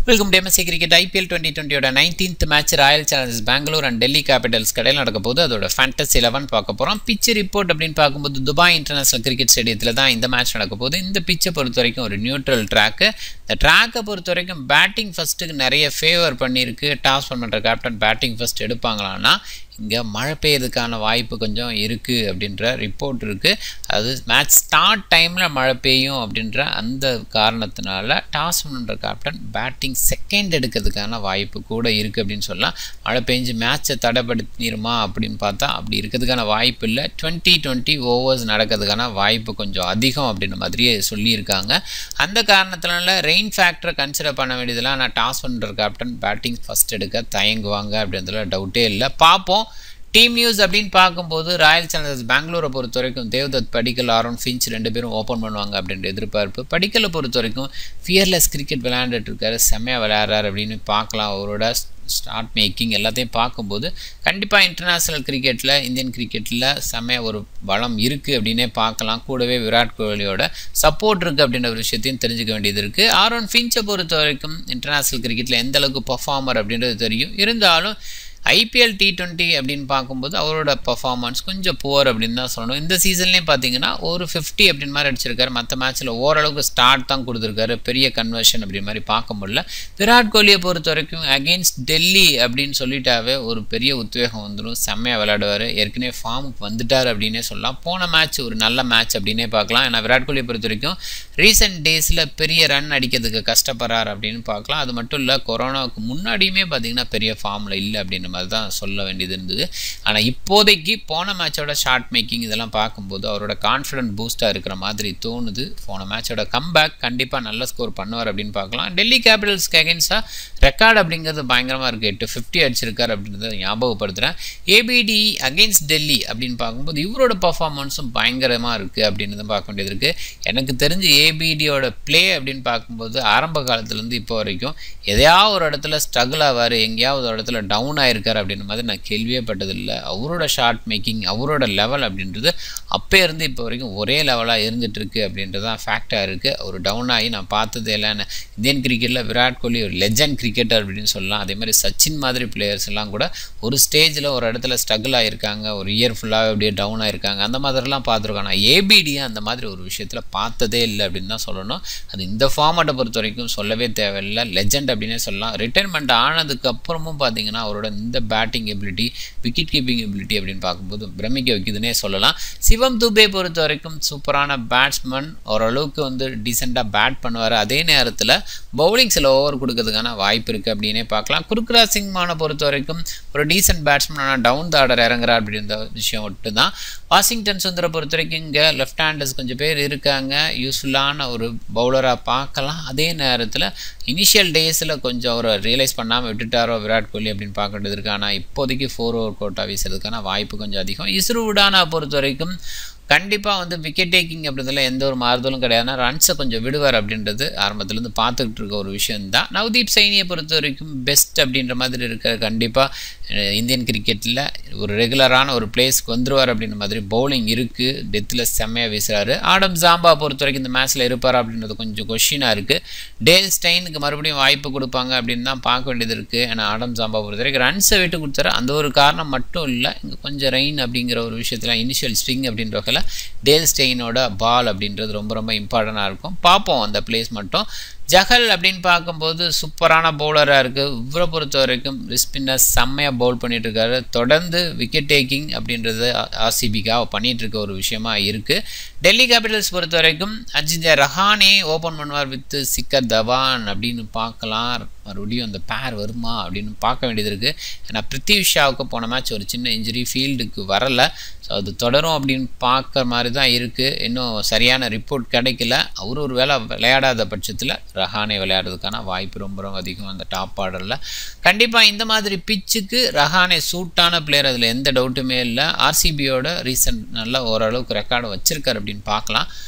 welcome டேமசி cricket IPL twenty டுவெண்ட்டியோட nineteenth match Royal Challengers Bangalore and Delhi Capitals கடையில் நடக்க போது அதோட ஃபேண்டஸ் லெவன் பார்க்க போகிறோம் பிச் ரிப்போர்ட் அப்படின்னு பார்க்கும்போது துபாய் இன்டர்நேஷனல் கிரிக்கெட் ஸ்டேடியத்தில் தான் இந்த மேட்ச் நடக்க போகுது இந்த பிச்சை பொறுத்த வரைக்கும் ஒரு நியூட்ரல் ட்ராக்கு இந்த ட்ராக்கை பொறுத்த வரைக்கும் பேட்டிங் ஃபஸ்ட்டுக்கு நிறைய ஃபேவர் பண்ணியிருக்கு டாஸ் பண்ணுற கேப்டன் பேட்டிங் ஃபஸ்ட் எடுப்பாங்களான்னா இங்கே மழை பெய்யறதுக்கான வாய்ப்பு கொஞ்சம் இருக்குது அப்படின்ற ரிப்போர்ட் இருக்குது அது மேட்ச் ஸ்டார்ட் டைமில் மழை பெய்யும் அப்படின்ற அந்த காரணத்தினால டாஸ் பண்ணுற கேப்டன் பேட்டிங் செகண்ட் எடுக்கிறதுக்கான வாய்ப்பு கூட இருக்குது அப்படின்னு சொல்லலாம் மழை பெஞ்சு மேட்ச்சை தடைப்படுத்திடுமா அப்படின்னு பார்த்தா அப்படி இருக்கிறதுக்கான வாய்ப்பு இல்லை டுவெண்ட்டி டுவெண்ட்டி ஓவர்ஸ் நடக்கிறதுக்கான வாய்ப்பு கொஞ்சம் அதிகம் அப்படின்ற மாதிரியே சொல்லியிருக்காங்க அந்த காரணத்தினால ரெயின் ஃபேக்டரை கன்சிடர் பண்ண வேண்டியதெல்லாம் நான் டாஸ் பண்ணுற கேப்டன் பேட்டிங் ஃபஸ்ட் எடுக்க தயங்குவாங்க அப்படின்றதுல டவுட்டே இல்லை பார்ப்போம் டீம் நியூஸ் அப்படின்னு பார்க்கும்போது ராயல் சேலஞ்சர்ஸ் பெங்களூரை பொறுத்த வரைக்கும் தேவ்தத் படிக்கல் ஆரோன் ஃபின்ச் ரெண்டு பேரும் ஓப்பன் பண்ணுவாங்க அப்படின்ற எதிர்பார்ப்பு படிக்கலை பொறுத்த வரைக்கும் ஃபியர்லெஸ் கிரிக்கெட் விளையாண்டுட்டு இருக்காரு செம்மையாக விளையாடுறாரு அப்படின்னு பார்க்கலாம் அவரோட ஸ்டார்ட் மேக்கிங் எல்லாத்தையும் பார்க்கும்போது கண்டிப்பாக இன்டர்நேஷ்னல் கிரிக்கெட்டில் இந்தியன் கிரிக்கெட்டில் செம்மையாக ஒரு பலம் இருக்குது அப்படின்னே பார்க்கலாம் கூடவே விராட் கோலியோட சப்போர்ட் இருக்குது அப்படின்ற ஒரு விஷயத்தையும் தெரிஞ்சுக்க வேண்டியது இருக்குது ஆரோன் ஃபின்ச்சை பொறுத்த வரைக்கும் இன்டர்நேஷ்னல் கிரிக்கெட்டில் எந்த அளவுக்கு பர்ஃபார்மர் அப்படின்றது தெரியும் இருந்தாலும் ஐபிஎல் டி டுவெண்ட்டி அப்படின்னு பார்க்கும்போது அவரோட பர்ஃபார்மன்ஸ் கொஞ்சம் புவர் அப்படின்னு தான் சொல்லணும் இந்த சீசன்லேயும் பார்த்தீங்கன்னா ஒரு ஃபிஃப்டி அப்படின்னு மாதிரி அடிச்சிருக்காரு மற்ற மேட்ச்சில் ஓரளவுக்கு ஸ்டார்ட் தான் கொடுத்துருக்காரு பெரிய கன்வர்ஷன் அப்படி மாதிரி பார்க்க முடியல விராட் கோலியை பொறுத்த வரைக்கும் அகெயின்ஸ்ட் டெல்லி அப்படின்னு சொல்லிட்டாவே ஒரு பெரிய உத்வேகம் வந்துடும் செம்மையாக விளையாடுவார் ஏற்கனவே ஃபார்முக்கு வந்துட்டார் அப்படின்னே சொல்லலாம் போன மேட்ச் ஒரு நல்ல மேட்ச் அப்படின்னே பார்க்கலாம் ஏன்னா விராட் கோலியை பொறுத்த வரைக்கும் ரீசெண்ட் டேஸில் பெரிய ரன் அடிக்கிறதுக்கு கஷ்டப்படுறார் அப்படின்னு பார்க்கலாம் அது மட்டும் இல்லை கொரோனாவுக்கு முன்னாடியுமே பார்த்தீங்கன்னா பெரிய ஃபார்மில் இல்லை அப்படின்னு மாதிரி தான் சொல்ல வேண்டியது இருந்தது ஆனால் இப்போதைக்கு போன மேட்சோட ஷார்ட் மேக்கிங் இதெல்லாம் பார்க்கும்போது அவரோட கான்ஃபிடென்ட் பூஸ்ட்டாக இருக்கிற மாதிரி தோணுது போன மேட்சோட கம்பேக் கண்டிப்பாக நல்ல ஸ்கோர் பண்ணுவார் அப்படின்னு பார்க்கலாம் டெல்லி கேபிட்டல்ஸ்க்கு அகேன்ஸ்டாக ரெக்கார்டு அப்படிங்கிறது பயங்கரமாக இருக்குது எட்டு ஃபிஃப்டி அடிச்சிருக்காரு அப்படின்றத ஞாபகப்படுத்துகிறேன் ஏபிடி அகெயின்ஸ்ட் டெல்லி அப்படின்னு பார்க்கும்போது இவரோட பர்ஃபார்மன்ஸும் பயங்கரமாக இருக்குது அப்படின்னு தான் பார்க்க வேண்டியது இருக்குது எனக்கு தெரிஞ்சு ஏபிடியோட ப்ளே அப்படின்னு பார்க்கும்போது ஆரம்ப காலத்துலேருந்து இப்போ வரைக்கும் எதையாவது ஒரு இடத்துல ஸ்ட்ரகிள் ஆவார் எங்கேயாவது ஒரு இடத்துல டவுன் ஆயிருக்கார் அப்படின்ற மாதிரி நான் கேள்வியே பட்டதில்லை அவரோட ஷார்ட் மேக்கிங் அவரோட லெவல் அப்படின்றது அப்போ இருந்து இப்போ வரைக்கும் ஒரே லெவலாக இருந்துகிட்ருக்கு அப்படின்றது தான் ஃபேக்டாக இருக்குது அவர் டவுன் ஆகி நான் பார்த்ததே இல்லை இந்தியன் கிரிக்கெட்டில் விராட் கோலி ஒரு லெஜண்ட் கிரிக்கெட்டர் அப்படின்னு சொல்லலாம் அதே மாதிரி சச்சின் மாதிரி பிளேயர்ஸ் எல்லாம் கூட ஒரு ஸ்டேஜில் ஒரு இடத்துல ஸ்ட்ரகிள் ஆகிருக்காங்க ஒரு இயர் ஃபுல்லாக அப்படியே டவுன் ஆகிருக்காங்க அந்த மாதிரிலாம் பார்த்துருக்கோம் ஆனால் ஏபிடியை அந்த மாதிரி ஒரு விஷயத்தில் பார்த்ததே இல்லை அப்படின்னு தான் சொல்லணும் அது இந்த ஃபார்மேட்டை பொறுத்த வரைக்கும் சொல்லவே தேவையில்லை லெஜண்ட் அப்படின்னே சொல்லலாம் ரிட்டைர்மெண்ட் ஆனதுக்கு அப்புறமும் பார்த்தீங்கன்னா அவரோட இந்த batting ability wicket keeping ability அப்படின்னு பார்க்கும்போது பிரமிக்க வைக்குதுன்னே சொல்லலாம் சிவம் துபே பொறுத்த வரைக்கும் சூப்பரான பேட்ஸ்மேன் ஓரளவுக்கு வந்து டீசெண்டாக பேட் பண்ணுவார் அதே நேரத்தில் பவுலிங் சில ஓவர் கொடுக்கறதுக்கான வாய்ப்பு இருக்குது அப்படின்னே பார்க்கலாம் குருக்ரா சிங் மானை பொறுத்த வரைக்கும் ஒரு டீசென்ட் பேட்ஸ்மேன் ஆனால் டவுன் த ஆர்டர் இறங்குறா அப்படின்ற விஷயம் மட்டும் தான் வாஷிங்டன் சுந்தரை பொறுத்த வரைக்கும் இங்கே லெஃப்ட் ஹேண்டர்ஸ் கொஞ்சம் பேர் இருக்காங்க யூஸ்ஃபுல்லான ஒரு பவுலராக பார்க்கலாம் அதே நேரத்தில் இனிஷியல் டேஸில் கொஞ்சம் அவரை ரியலைஸ் பண்ணாமல் விட்டுட்டாரோ விராட் கோலி அப்படின்னு பார்க்க வேண்டியது இருக்குது ஆனால் இப்போதைக்கு ஃபோர் ஓவர் கோட்டா வீசுறதுக்கான வாய்ப்பு கொஞ்சம் அதிகம் இஸ்ரூடானா பொறுத்த வரைக்கும் கண்டிப்பாக வந்து விக்கெட் டேக்கிங் அப்படின்றதுல எந்த ஒரு மாறுதலும் கிடையாதுனா ரன்ஸை கொஞ்சம் விடுவார் அப்படின்றது ஆரம்பத்துலேருந்து பார்த்துக்கிட்டு இருக்க ஒரு விஷயம் தான் நவ்தீப் சைனியை பொறுத்த வரைக்கும் பெஸ்ட் அப்படின்ற மாதிரி இருக்க கண்டிப்பாக இந்தியன் கிரிக்கெட்டில் ஒரு ரெகுலரான ஒரு பிளேஸ்க்கு வந்துருவார் அப்படின்ற மாதிரி பவுலிங் இருக்குது டெத்தில் செம்மையாக வீசுகிறாரு ஆடம் ஜாம்பா பொறுத்த வரைக்கும் இந்த மேட்ச்சில் இருப்பார் அப்படின்றது கொஞ்சம் கொஷினாக இருக்குது டேல் ஸ்டைனுக்கு மறுபடியும் வாய்ப்பு கொடுப்பாங்க அப்படின்னு தான் பார்க்க வேண்டியது இருக்குது ஏன்னா ஆடம் ஜாம்பா பொறுத்த வரைக்கும் ரன்ஸை விட்டு கொடுத்தாரு அந்த ஒரு காரணம் மட்டும் இல்லை இங்கே கொஞ்சம் ரெயின் அப்படிங்கிற ஒரு விஷயத்தில் இனிஷியல் ஸ்விங் அப்படின்ற வகையில் டேல் ஸ்டெயினோட பால் அப்படின்றது ரொம்ப ரொம்ப இம்பார்ட்டண்ட்டாக இருக்கும் பார்ப்போம் அந்த பிளேஸ் மட்டும் ஜஹல் அப்படின்னு பார்க்கும்போது சூப்பரான பவுலராக இருக்குது இவரை பொறுத்த வரைக்கும் ரிஸ்பின்னர் செம்மையாக பவுல் பண்ணிகிட்ருக்காரு தொடர்ந்து விக்கெட் டேக்கிங் அப்படின்றது ஆர்சிபிக்காக பண்ணிகிட்ருக்க ஒரு விஷயமா இருக்குது டெல்லி கேபிட்டல்ஸ் பொறுத்த வரைக்கும் அஜித்யா ரஹானே ஓப்பன் பண்ணுவார் வித்து சிக்கர் தவான் அப்படின்னு பார்க்கலாம் மறுபடியும் அந்த பேர் வருமா அப்படின்னு பார்க்க வேண்டியது இருக்குது ஏன்னா பிருத்திவி ஷாவுக்கு போன மேட்ச் ஒரு சின்ன இன்ஜுரி ஃபீல்டுக்கு வரலை ஸோ அது தொடரும் அப்படின்னு பார்க்குற மாதிரி தான் இருக்குது இன்னும் சரியான ரிப்போர்ட் கிடைக்கல அவர் ஒரு வேளை விளையாடாத பட்சத்தில் ரஹானே விளையாடுறதுக்கான வாய்ப்பு ரொம்ப ரொம்ப அதிகம் அந்த டாப் ஆர்டரில் கண்டிப்பாக இந்த மாதிரி பிச்சுக்கு ரஹானே சூட்டான பிளேயர் அதில் எந்த டவுட்டுமே இல்லை ஆர்சிபியோட ரீசன்ட் நல்லா ஓரளவுக்கு ரெக்கார்டு வச்சுருக்காரு அப்படின்னு பார்க்கலாம்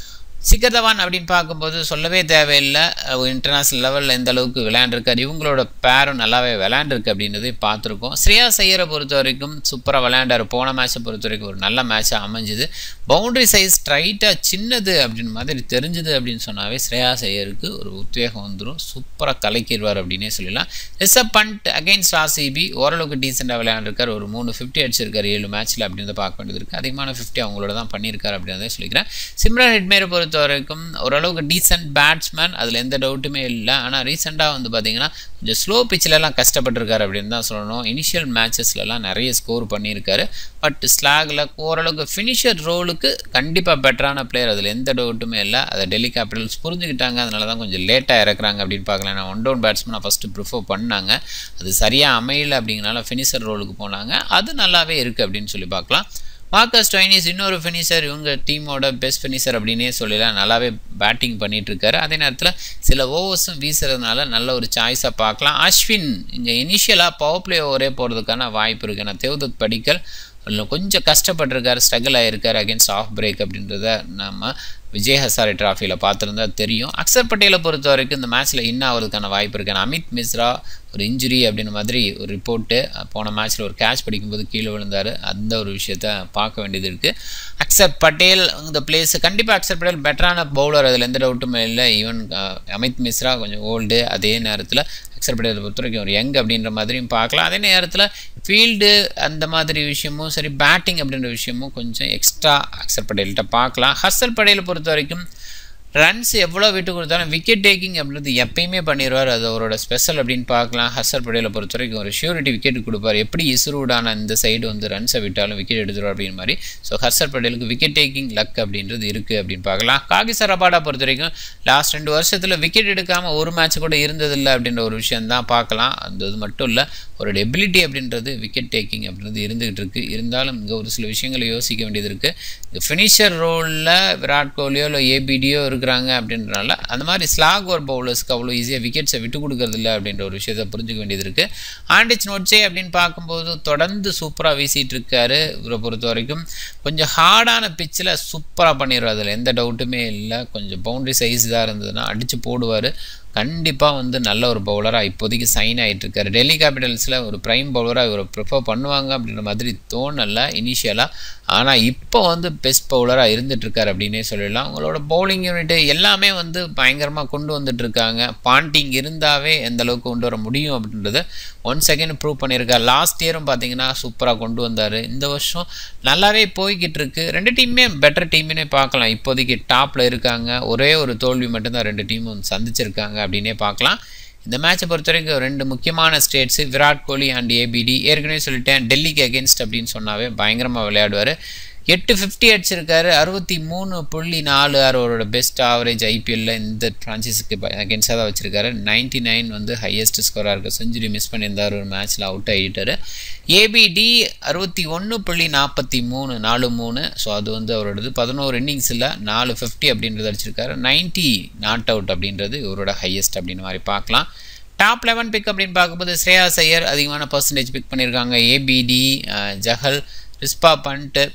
சிக்கர் தவான் அப்படின்னு பார்க்கும்போது சொல்லவே தேவையில்லை இன்டர்நேஷ்னல் லெவலில் எந்த அளவுக்கு விளையாண்டுருக்காரு இவங்களோட பேரும் நல்லாவே விளையாண்டுருக்கு அப்படின்றதை பார்த்துருக்கோம் ஸ்ரேயா செய்யரை பொறுத்த வரைக்கும் சூப்பராக விளையாண்டார் போன மேட்சை பொறுத்த வரைக்கும் ஒரு நல்ல மேட்சாக அமைஞ்சுது பவுண்டரி சைஸ் ஸ்ட்ரைட்டாக சின்னது அப்படின்னு மாதிரி தெரிஞ்சுது அப்படின்னு சொன்னாவே ஸ்ரேயா செய்யருக்கு ஒரு உத்வேகம் வந்துடும் சூப்பராக கலக்கிடுவார் அப்படின்னே சொல்லலாம் ரிஷப் பண்ட் அகைன்ஸ்ட் ஆர்சிபி ஓரளவுக்கு டீசெண்டாக விளையாண்டுருக்கார் ஒரு மூணு ஃபிஃப்டி அடிச்சிருக்காரு ஏழு மேட்ச்சில் அப்படின்றத பார்க்க வேண்டியது இருக்குது அதிகமான ஃபிஃப்டி அவங்களோட தான் பண்ணியிருக்காரு அப்படின்றத சொல்லிக்கிறேன் சிம்ரன் ஹெட்மேரை பொறுத்த வரைக்கும் ஓரளவுக்கு டீசென்ட் பேட்ஸ்மேன் அதில் எந்த டவுட்டுமே இல்லை ஆனால் ரீசெண்டாக வந்து பார்த்தீங்கன்னா கொஞ்சம் ஸ்லோ பிச்சிலலாம் கஷ்டப்பட்டிருக்காரு அப்படின்னு தான் சொல்லணும் இனிஷியல் மேட்சஸ்லலாம் நிறைய ஸ்கோர் பண்ணியிருக்காரு பட் ஸ்லாகில் ஓரளவுக்கு ஃபினிஷர் ரோலுக்கு கண்டிப்பாக பெட்டரான பிளேயர் அதில் எந்த டவுட்டுமே இல்லை அதை டெல்லி கேபிட்டல்ஸ் புரிஞ்சுக்கிட்டாங்க அதனால தான் கொஞ்சம் லேட்டாக இறக்குறாங்க அப்படின்னு பார்க்கலாம் நான் ஒன் டவுன் பேட்ஸ்மேனாக ஃபஸ்ட்டு ப்ரிஃபர் பண்ணாங்க அது சரியாக அமையல அப்படிங்கிறனால ஃபினிஷர் ரோலுக்கு போனாங்க அது நல்லாவே இருக்குது அப்படின்னு சொல்லி பார்க்கலாம் மார்க்கஸ் டொய்னிஸ் இன்னொரு ஃபினிஷர் இவங்க டீமோட பெஸ்ட் ஃபினிஷர் அப்படின்னே சொல்லலாம் நல்லாவே பேட்டிங் பண்ணிட்டு இருக்காரு அதே நேரத்தில் சில ஓவர்ஸும் வீசுறதுனால நல்ல ஒரு சாய்ஸாக பார்க்கலாம் அஸ்வின் இங்கே இனிஷியலாக பவர் பிளே ஓவரே போகிறதுக்கான வாய்ப்பு இருக்குது ஏன்னா தேவதத் படிக்கல் கொஞ்சம் கஷ்டப்பட்டிருக்காரு ஸ்ட்ரகிள் ஆகிருக்காரு அகேன்ஸ்ட் ஆஃப் பிரேக் அப்படின்றத நம்ம விஜய் ஹசாரி ட்ராஃபியில் பார்த்துருந்தா தெரியும் அக்சர் பட்டேலை பொறுத்த வரைக்கும் இந்த மேட்ச்சில் இன் ஆகிறதுக்கான வாய்ப்பு இருக்குது அமித் மிஸ்ரா ஒரு இன்ஜுரி அப்படின்ற மாதிரி ஒரு ரிப்போர்ட்டு போன மேட்ச்சில் ஒரு கேட்ச் படிக்கும்போது கீழே விழுந்தார் அந்த ஒரு விஷயத்த பார்க்க வேண்டியது இருக்குது அக்சர் பட்டேல் இந்த பிளேஸ் கண்டிப்பாக அக்சர் பட்டேல் பெட்டரான பவுலர் அதில் எந்த டவுட்டுமே இல்லை ஈவன் அமித் மிஸ்ரா கொஞ்சம் ஓல்டு அதே நேரத்தில் அக்சர் பட்டேலை பொறுத்த வரைக்கும் ஒரு யங் அப்படின்ற மாதிரியும் பார்க்கலாம் அதே நேரத்தில் ஃபீல்டு அந்த மாதிரி விஷயமும் சரி பேட்டிங் அப்படின்ற விஷயமும் கொஞ்சம் எக்ஸ்ட்ரா அக்சர் பட்டேல்கிட்ட பார்க்கலாம் ஹர்ஷல் பட்டேலை பொறுத்த வரைக்கும் ரன்ஸ் எவ்வளோ விட்டு கொடுத்தாலும் விக்கெட் டேக்கிங் அப்படின்றது எப்பயுமே பண்ணிடுவார் அது அவரோட ஸ்பெஷல் அப்படின்னு பார்க்கலாம் ஹர்ஷல் பட்டேலை பொறுத்த வரைக்கும் ஒரு ஷியூரிட்டி விக்கெட் கொடுப்பார் எப்படி இஸ்ரூடான இந்த சைடு வந்து ரன்ஸை விட்டாலும் விக்கெட் எடுத்துருவார் அப்படின்னு மாதிரி ஸோ ஹர்ஷல் பட்டேலுக்கு விக்கெட் டேக்கிங் லக் அப்படின்றது இருக்குது அப்படின்னு பார்க்கலாம் காகிசர் ரபாடா பொறுத்த வரைக்கும் லாஸ்ட் ரெண்டு வருஷத்தில் விக்கெட் எடுக்காமல் ஒரு மேட்ச் கூட இருந்ததில்லை அப்படின்ற ஒரு விஷயம் தான் பார்க்கலாம் அந்த இது மட்டும் இல்லை ஒரு எபிலிட்டி அப்படின்றது விக்கெட் டேக்கிங் அப்படின்றது இருந்துகிட்டு இருக்குது இருந்தாலும் இங்கே ஒரு சில விஷயங்களை யோசிக்க வேண்டியது இருக்குது இந்த ஃபினிஷர் ரோலில் விராட் கோலியோ இல்லை ஏபிடியோ இருக்கிறாங்க அப்படின்றனால அந்த மாதிரி ஸ்லாக் ஓவர் பவுலர்ஸ்க்கு அவ்வளோ ஈஸியாக விக்கெட்ஸை விட்டு கொடுக்கறது இல்லை அப்படின்ற ஒரு விஷயத்தை புரிஞ்சுக்க வேண்டியது இருக்குது ஆண்டிச் நோட்ஸே அப்படின்னு பார்க்கும்போது தொடர்ந்து சூப்பராக வீசிட்டு இருக்காரு இவரை பொறுத்த வரைக்கும் கொஞ்சம் ஹார்டான பிச்சில் சூப்பராக பண்ணிடுவார் அதில் எந்த டவுட்டுமே இல்லை கொஞ்சம் பவுண்டரி சைஸ் தான் இருந்ததுன்னா அடித்து போடுவார் கண்டிப்பாக வந்து நல்ல ஒரு பவுலராக இப்போதைக்கு சைன் ஆகிட்டு இருக்காரு டெல்லி கேபிட்டல்ஸில் ஒரு ப்ரைம் பவுலராக இவரை ப்ரிஃபர் பண்ணுவாங்க அப்படின்ற மாதிரி தோணலை இனிஷியலாக ஆனால் இப்போ வந்து பெஸ்ட் பவுலராக இருந்துகிட்ருக்காரு அப்படின்னே சொல்லிடலாம் உங்களோட பவுலிங் யூனிட்டு எல்லாமே வந்து பயங்கரமாக கொண்டு வந்துட்டு இருக்காங்க பாண்டிங் இருந்தாவே எந்த அளவுக்கு கொண்டு வர முடியும் அப்படின்றத ஒன் செகண்ட் ப்ரூவ் பண்ணியிருக்காரு லாஸ்ட் இயரும் பார்த்தீங்கன்னா சூப்பராக கொண்டு வந்தார் இந்த வருஷம் நல்லாவே போய்கிட்டு இருக்கு ரெண்டு டீமுமே பெட்டர் டீம்னே பார்க்கலாம் இப்போதைக்கு டாப்பில் இருக்காங்க ஒரே ஒரு தோல்வி மட்டும்தான் ரெண்டு டீமும் சந்திச்சிருக்காங்க அப்படின்னே பார்க்கலாம் இந்த மேட்சை பொறுத்த வரைக்கும் ரெண்டு முக்கியமான stats Virat Kohli and ABD ஏற்கனவே சொல்லிட்டேன் டெல்லிக்கு அகேன்ஸ்ட் அப்படின்னு சொன்னாவே பயங்கரமாக விளையாடுவார் எட்டு ஃபிஃப்டி அடிச்சிருக்காரு அறுபத்தி மூணு புள்ளி நாலு ஆறு அவரோட பெஸ்ட் ஆவரேஜ் ஐபிஎல்ல இந்த ஃப்ரான்ச்சைஸுக்கு அகேன்ஸ்டாக தான் வச்சிருக்காரு நைன்டி நைன் வந்து ஹையஸ்ட் ஸ்கோராக இருக்குது செஞ்சுரி மிஸ் பண்ணியிருந்தார் ஒரு மேட்ச்சில் அவுட் ஆகிட்டார் ஏபிடி அறுபத்தி ஒன்று புள்ளி நாற்பத்தி மூணு நாலு மூணு ஸோ அது வந்து அவரோடது பதினோரு இன்னிங்ஸில் நாலு ஃபிஃப்டி அப்படின்றது அடிச்சிருக்காரு நைன்ட்டி நாட் அவுட் அப்படின்றது இவரோட ஹையஸ்ட் அப்படின்னு மாதிரி பார்க்கலாம் டாப் லெவன் பிக் அப்படின்னு பார்க்கும்போது ஸ்ரேயா ஐயர் அதிகமான பர்சன்டேஜ் பிக் பண்ணியிருக்காங்க ABD Chahal Rishabh Pant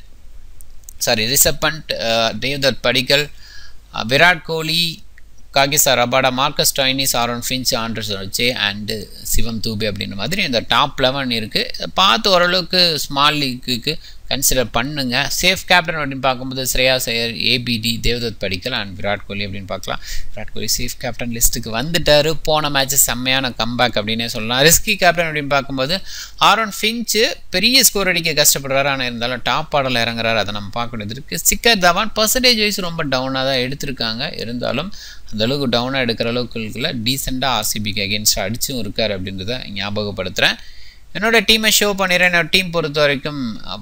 sorry Rishabh Pant Devdutt Padikkal Virat Kohli Kagiso Rabada Marcus Stoinis Aaron Finch ஆண்டர்ஸ் வச்சு அண்டு சிவம் தூபி அப்படின்ற மாதிரி இந்த டாப் லெவன் இருக்குது பார்த்து ஓரளவுக்கு ஸ்மால் லீக்குக்கு கன்சிடர் பண்ணுங்க சேஃப் கேப்டன் அப்படின்னு பார்க்கும்போது ஸ்ரேயா சையர் ஏபிடி தேவதத் படிக்கல் அண்ட் விராட் கோலி அப்படின்னு பார்க்கலாம் விராட் கோலி சேஃப் கேப்டன் லிஸ்ட்டுக்கு வந்துட்டார் போன மேட்ச் செம்மையான கம்பேக் அப்படின்னே சொல்லலாம் ரிஸ்கி கேப்டன் அப்படின்னு பார்க்கும்போது ஆரோன் ஃபின்ச்சு பெரிய ஸ்கோர் அடிக்க கஷ்டப்படுறாரு ஆனால் இருந்தாலும் டாப் ஆடலில் இறங்குறாரு அதை நம்ம பார்க்க வேண்டியது இருக்குது சிக்கர் தவான் பர்சன்டேஜ் வைஸ் ரொம்ப டவுனாக தான் எடுத்திருக்காங்க இருந்தாலும் அந்த அளவுக்கு டவுனாக எடுக்கிற அளவுக்குள்ள டீசெண்டாக ஆர்சிபிக்கு அகேன்ஸ்டாக அடிச்சும் இருக்கார் அப்படின்றத ஞாபகப்படுத்துகிறேன் என்னோடய டீமை ஷோ பண்ணிடுறேன் என்னோட டீம் பொறுத்த வரைக்கும்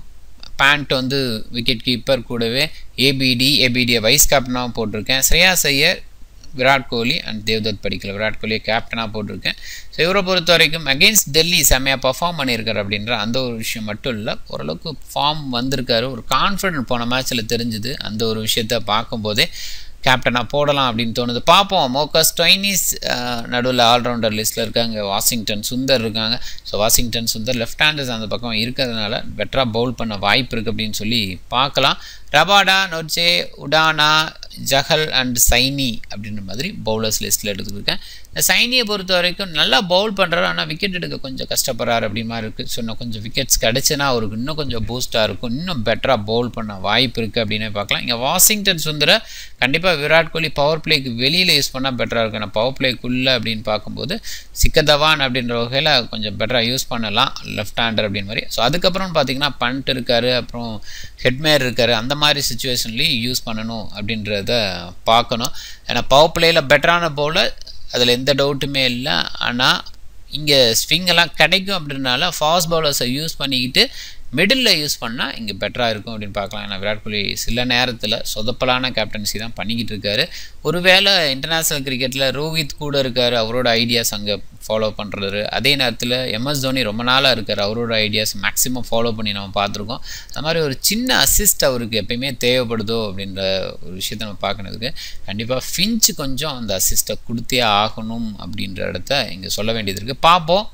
பேண்ட் வந்து விக்கெட் கீப்பர் கூடவே ஏபிடி ஏபிடியை வைஸ் கேப்டனாக போட்டிருக்கேன் ஸ்ரேயா ஐயர் விராட் கோலி அண்ட் தேவ்தத் படிக்கல விராட் கோலியை கேப்டனாக போட்டிருக்கேன் ஸோ இவரை பொறுத்த வரைக்கும் அகெயின்ஸ்ட் டெல்லி செம்மையாக பர்ஃபார்ம் பண்ணியிருக்காரு அப்படின்ற அந்த ஒரு விஷயம் மட்டும் இல்லை ஓரளவுக்கு ஃபார்ம் வந்திருக்காரு ஒரு கான்ஃபிடென்ட் போன மேட்ச்சில் தெரிஞ்சுது அந்த ஒரு விஷயத்த பார்க்கும்போதே கேப்டனாக போடலாம் அப்படின்னு தோணுது பார்ப்போம் மோகஸ் டொய்னிஸ் நடுவில் ஆல்ரவுண்டர் லிஸ்ட்டில் இருக்காங்க வாஷிங்டன் சுந்தர் இருக்காங்க so Washington Sundar left handers அந்த பக்கம் இருக்கிறதுனால பெட்டராக பவுல் பண்ண வாய்ப்பு இருக்குது அப்படின்னு சொல்லி பார்க்கலாம் Rabada Nortje Udana Chahal and Saini அப்படின்ற மாதிரி பவுலர்ஸ் லிஸ்ட்டில் எடுத்துருக்கேன் இந்த சைனியை பொறுத்த வரைக்கும் நல்லா பவுல் பண்ணுறாரு ஆனால் விக்கெட் எடுக்க கொஞ்சம் கஷ்டப்படுறாரு அப்படி மாதிரி இருக்குது சொன்ன கொஞ்சம் விக்கெட்ஸ் கிடச்சுன்னா அவருக்கு இன்னும் கொஞ்சம் பூஸ்ட்டாக இருக்கும் இன்னும் பெட்டராக பவுல் பண்ண வாய்ப்பு இருக்குது அப்படின்னு பார்க்கலாம் இங்கே வாஷிங்டன் சுந்தர கண்டிப்பாக விராட் கோலி பவர் பிளேக்கு வெளியில் யூஸ் பண்ணால் பெட்டராக இருக்கும் ஏன்னா பவர் பிளேக்குள்ளே அப்படின்னு பார்க்கும்போது சிக்கதவான் அப்படின்ற வகையில் கொஞ்சம் பெட்டராக யூஸ் பண்ணலாம் லெஃப்ட் ஹேண்டர் அப்படின்னு மாதிரி ஸோ அதுக்கப்புறம் பார்த்தீங்கன்னா பண்ட் இருக்கார் அப்புறம் ஹெட்மேர் இருக்கார் அந்த மாதிரி சுச்சுவேஷன்லேயும் யூஸ் பண்ணணும் அப்படின்றத பார்க்கணும் ஏன்னா பவர் பிளேயில் பெட்டரான பவுலர் அதில் எந்த டவுட்டுமே இல்லை ஆனால் இங்கே ஸ்விங்கெல்லாம் கிடைக்கும் அப்படின்றனால ஃபாஸ்ட் பவுலர்ஸை யூஸ் பண்ணிக்கிட்டு மிடில் யூஸ் பண்ணால் இங்கே பெட்டராக இருக்கும் அப்படின்னு பார்க்கலாம் ஏன்னா விராட் கோலி சில நேரத்தில் சொதப்பலான கேப்டன்சி தான் பண்ணிக்கிட்டு இருக்காரு ஒருவேளை இன்டர்நேஷ்னல் கிரிக்கெட்டில் ரோஹித் கூட இருக்கார் அவரோட ஐடியாஸ் அங்கே ஃபாலோ பண்ணுறாரு அதே நேரத்தில் எம்எஸ் தோனி ரொம்ப நாளாக இருக்கார் அவரோட ஐடியாஸ் மேக்ஸிமம் ஃபாலோ பண்ணி நம்ம பார்த்துருக்கோம் அந்த மாதிரி ஒரு சின்ன அசிஸ்ட் அவருக்கு எப்பயுமே தேவைப்படுதோ அப்படின்ற ஒரு விஷயத்த நம்ம பார்க்கறதுக்கு கண்டிப்பாக ஃபின்ச் கொஞ்சம் அந்த அசிஸ்ட்டை கொடுத்தே ஆகணும் அப்படின்ற இடத்த இங்கே சொல்ல வேண்டியது இருக்குது பார்ப்போம்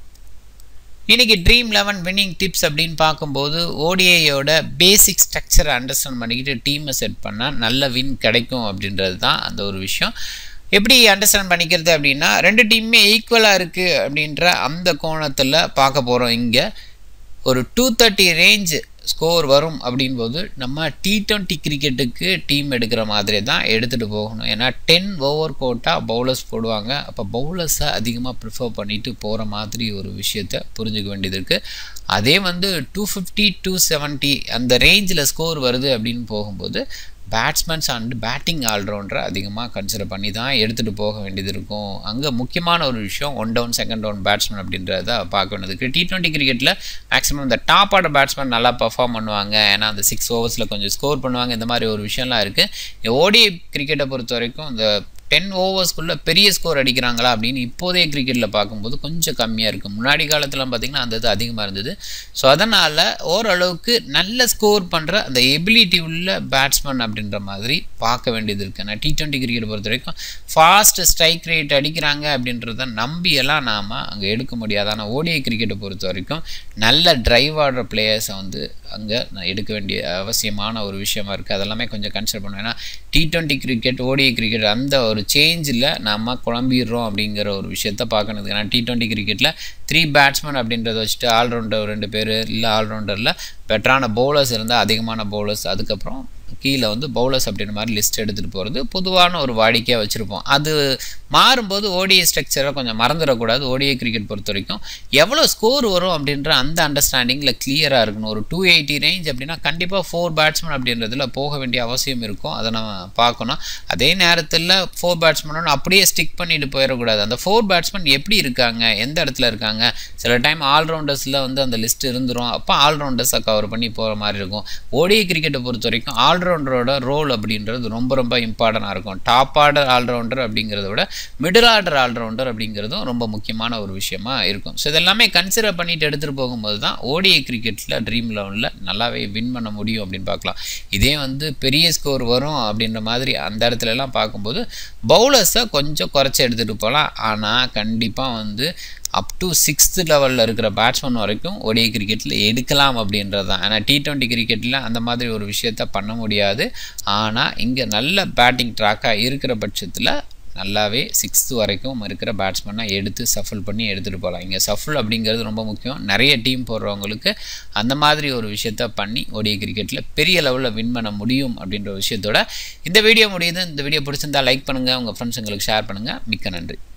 இன்றைக்கி ட்ரீம் லெவன் வின்னிங் டிப்ஸ் அப்படின்னு பார்க்கும்போது ஓடிஐயோட பேசிக் ஸ்ட்ரக்சரை அண்டர்ஸ்டாண்ட் பண்ணிக்கிட்டு டீமை செட் பண்ணால் நல்ல வின் கிடைக்கும் அப்படின்றது தான் அந்த ஒரு விஷயம் எப்படி அண்டர்ஸ்டாண்ட் பண்ணிக்கிறது அப்படின்னா ரெண்டு டீமுமே ஈக்குவலாக இருக்குது அப்படின்ற அந்த கோணத்தில் பார்க்க போகிறோம் இங்கே ஒரு டூ தேர்ட்டி ரேஞ்சு ஸ்கோர் வரும் அப்படின்போது நம்ம டி ட்வெண்ட்டி கிரிக்கெட்டுக்கு டீம் எடுக்கிற மாதிரி தான் எடுத்துகிட்டு போகணும் ஏன்னா டென் ஓவர் கோட்டாக பவுலர்ஸ் போடுவாங்க அப்போ பவுலர்ஸை அதிகமாக ப்ரிஃபர் பண்ணிட்டு போகிற மாதிரி ஒரு விஷயத்த புரிஞ்சுக்க வேண்டியது இருக்குது அதே வந்து டூ ஃபிஃப்டி டூ செவன்ட்டி அந்த ரேஞ்சில் ஸ்கோர் வருது அப்படின்னு போகும்போது பேட்ஸ்மேன்ஸ் அண்ட் பேட்டிங் ஆல்ரவுண்டரை அதிகமாக கன்சிடர் பண்ணி தான் எடுத்துகிட்டு போக வேண்டியது இருக்கும் அங்கே முக்கியமான ஒரு விஷயம் one down second down batsman அப்படின்றத பார்க்க வேண்டியது டி ட்வெண்ட்டி கிரிக்கெட்டில் மேக்ஸிமம் இந்த டாப் ஆர்டர் பேட்ஸ்மேன் நல்லா பர்ஃபார்ம் பண்ணுவாங்க ஏன்னா அந்த சிக்ஸ் ஓவர்ஸில் கொஞ்சம் ஸ்கோர் பண்ணுவாங்க இந்த மாதிரி ஒரு விஷயம்லாம் இருக்குது ஓடிஐ கிரிக்கெட்டை பொறுத்த வரைக்கும் இந்த டென் ஓவர்ஸ்க்குள்ளே பெரிய ஸ்கோர் அடிக்கிறாங்களா அப்படின்னு இப்போதைய கிரிக்கெட்டில் பார்க்கும்போது கொஞ்சம் கம்மியாக இருக்குது முன்னாடி காலத்தில் பார்த்திங்கன்னா அந்த இது அதிகமாக இருந்தது ஸோ அதனால் ஓரளவுக்கு நல்ல ஸ்கோர் பண்ணுற அந்த எபிலிட்டி உள்ள பேட்ஸ்மேன் அப்படின்ற மாதிரி பார்க்க வேண்டியது இருக்குது நான் டி ட்வெண்ட்டி கிரிக்கெட் பொறுத்த வரைக்கும் ஃபாஸ்ட் ஸ்ட்ரைக் ரேட் அடிக்கிறாங்க அப்படின்றத நம்பியெல்லாம் நாம் அங்கே எடுக்க முடியாது ஆனால் ஓடிஐ கிரிக்கெட்டை பொறுத்த வரைக்கும் நல்ல டிரைவ் ஆடுற பிளேயர்ஸை வந்து அங்கே நான் எடுக்க வேண்டிய அவசியமான ஒரு விஷயமா இருக்குது அதெல்லாமே கொஞ்சம் கன்சிடர் பண்ணுவேன் ஏன்னா T twenty cricket ODI cricket அந்த ஒரு சேஞ்சில் நம்ம குழம்பிடுறோம் அப்படிங்கிற ஒரு விஷயத்த பார்க்கணும் ஏன்னா டி ட்வெண்ட்டி கிரிக்கெட்டில் த்ரீ பேட்ஸ்மேன் அப்படின்றத வச்சுட்டு ஆல்ரவுண்டர் ரெண்டு பேர் இல்லை ஆல்ரவுண்டரில் பெட்டரான பவுலர்ஸ் இருந்தால் அதிகமான பவுலர்ஸ் அதுக்கப்புறம் கீழே வந்து பவுலர்ஸ் அப்படின்ற மாதிரி லிஸ்ட் எடுத்துகிட்டு போகிறது பொதுவான ஒரு வாடிக்கையாக வச்சுருப்போம் அது மாறும்போது ஓடிஐ ஸ்ட்ரக்சரை கொஞ்சம் மறந்துடக்கூடாது ஓடிஐ கிரிக்கெட் பொறுத்த வரைக்கும் எவ்வளோ ஸ்கோர் வரும் அப்படின்ற அந்த அண்டர்ஸ்டாண்டிங்கில் கிளியராக இருக்கணும் ஒரு டூ எயிட்டி ரேஞ்ச் அப்படின்னா கண்டிப்பாக ஃபோர் பேட்ஸ்மேன் அப்படின்றதுல போக வேண்டிய அவசியம் இருக்கும் அதை நம்ம பார்க்கணும் அதே நேரத்தில் ஃபோர் பேட்ஸ்மேனோட அப்படியே ஸ்டிக் பண்ணிட்டு போயிடக்கூடாது அந்த ஃபோர் பேட்ஸ்மேன் எப்படி இருக்காங்க எந்த இடத்துல இருக்காங்க சில டைம் ஆல்ரவுண்டர்ஸில் வந்து அந்த லிஸ்ட் இருந்துரும் அப்போ ஆல்ரவுண்டர்ஸை கவர் பண்ணி போகிற மாதிரி இருக்கும் ஓடிஐ கிரிக்கெட்டை பொறுத்த வரைக்கும் ஆல்ரவுண்டரோட ரோல் அப்படின்றது ரொம்ப ரொம்ப இம்பார்ட்டண்டாக இருக்கும் டாப் ஆர்டர் ஆல்ரவுண்டர் அப்படிங்கிறத விட மிடில் ஆர்டர் ஆல்ரவுண்டர் அப்படிங்கிறதும் ரொம்ப முக்கியமான ஒரு விஷயமா இருக்கும் ஸோ இதெல்லாமே கன்சிடர் பண்ணிட்டு எடுத்துகிட்டு போகும்போது தான் ஓடிஐ கிரிக்கெட்டில் ட்ரீம் லெவனில் நல்லாவே வின் பண்ண முடியும் அப்படின்னு பார்க்கலாம் இதே வந்து பெரிய ஸ்கோர் வரும் அப்படின்ற மாதிரி அந்த இடத்துல எல்லாம் பார்க்கும்போது பவுலர்ஸை கொஞ்சம் குறைச்சி எடுத்துகிட்டு போகலாம் ஆனால் கண்டிப்பாக வந்து அப் டு சிக்ஸ்த்து லெவலில் இருக்கிற பேட்ஸ்மேன் வரைக்கும் ஒடிஐ கிரிக்கெட்டில் எடுக்கலாம் அப்படின்றது தான் ஆனால் டி ட்வெண்ட்டி கிரிக்கெட்டில் அந்த மாதிரி ஒரு விஷயத்த பண்ண முடியாது ஆனால் இங்கே நல்ல பேட்டிங் ட்ராக்காக இருக்கிற பட்சத்தில் நல்லாவே சிக்ஸ்த்து வரைக்கும் இருக்கிற பேட்ஸ்மேனாக எடுத்து சஃபல் பண்ணி எடுத்துகிட்டு போகலாம் இங்கே சஃபல் அப்படிங்கிறது ரொம்ப முக்கியம் நிறைய டீம் போடுறவங்களுக்கு அந்த மாதிரி ஒரு விஷயத்த பண்ணி ஓடிஐ கிரிக்கெட்டில் பெரிய லெவலில் வின் பண்ண முடியும் அப்படின்ற விஷயத்தோட இந்த வீடியோ முடியுது இந்த வீடியோ பிடிச்சிருந்தா லைக் பண்ணுங்கள் உங்கள் ஃப்ரெண்ட்ஸுங்களுக்கு ஷேர் பண்ணுங்கள் மிக்க நன்றி